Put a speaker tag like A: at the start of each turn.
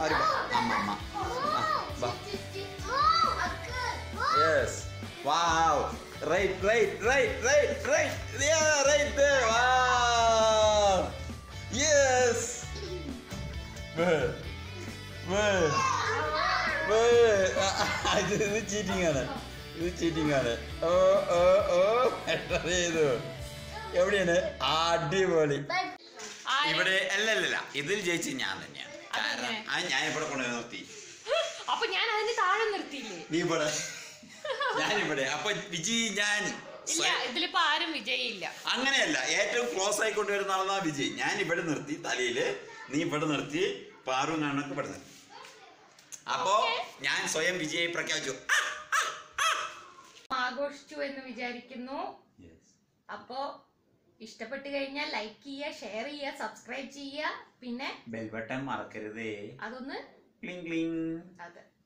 A: ആര് പോ? അമ്മ അമ്മ ആ, വാ
B: Oh, good.
A: Yes wow right right right right right yeah right there wow yes well well well ഇത് ഇത് ചീറ്റിംഗ് ആണ് ഇത് ചീറ്റിംഗ് ആണ് ഓ ഓ ഓ എത്ര ചെയ്തു എവിടെയാണ് അടിപൊളി ഇവിടെ അല്ലല്ല ഇതിൽ ജയിച്ച് ഞാൻ തന്നെയാണ് കാരണം ആ ഞാൻ ഇവിടെ കൊണ്ടുപോയി നിർത്തി
C: അപ്പൊ ഞാൻ അതിന് താഴെ നിർത്തിയില്ലേ
A: നീ ഇവിടെ ഞാനിവിടെ അപ്പൊ വിജയ് ഞാൻ
C: ഇല്ല ഇതിലിപ്പോ ആരും വിജയില്ല
A: അങ്ങനെയല്ല ഏറ്റവും ക്ലോസ് ആയി കൊണ്ടുവരുന്ന ആളാ വിജയ് ഞാൻ ഇവിടെ നിർത്തി തലയില് നീ ഇവിടെ നിർത്തി പാറു കാണൊക്കെ ഇവിടെ നിർത്തി അപ്പോ ഞാൻ സ്വയം വിജയെ പ്രഖ്യാപിച്ചു
C: ആഘോഷിച്ചു എന്ന് വിചാരിക്കുന്നു അപ്പോ ഇഷ്ടപ്പെട്ട് കഴിഞ്ഞാൽ ലൈക്ക് ചെയ്യുക ഷെയർ ചെയ്യുക സബ്സ്ക്രൈബ് ചെയ്യുക പിന്നെ
A: ബെൽബട്ടൺ മറക്കരുതേ
C: അതൊന്ന്
A: ക്ലിങ് ക്ലിങ്
C: അതെ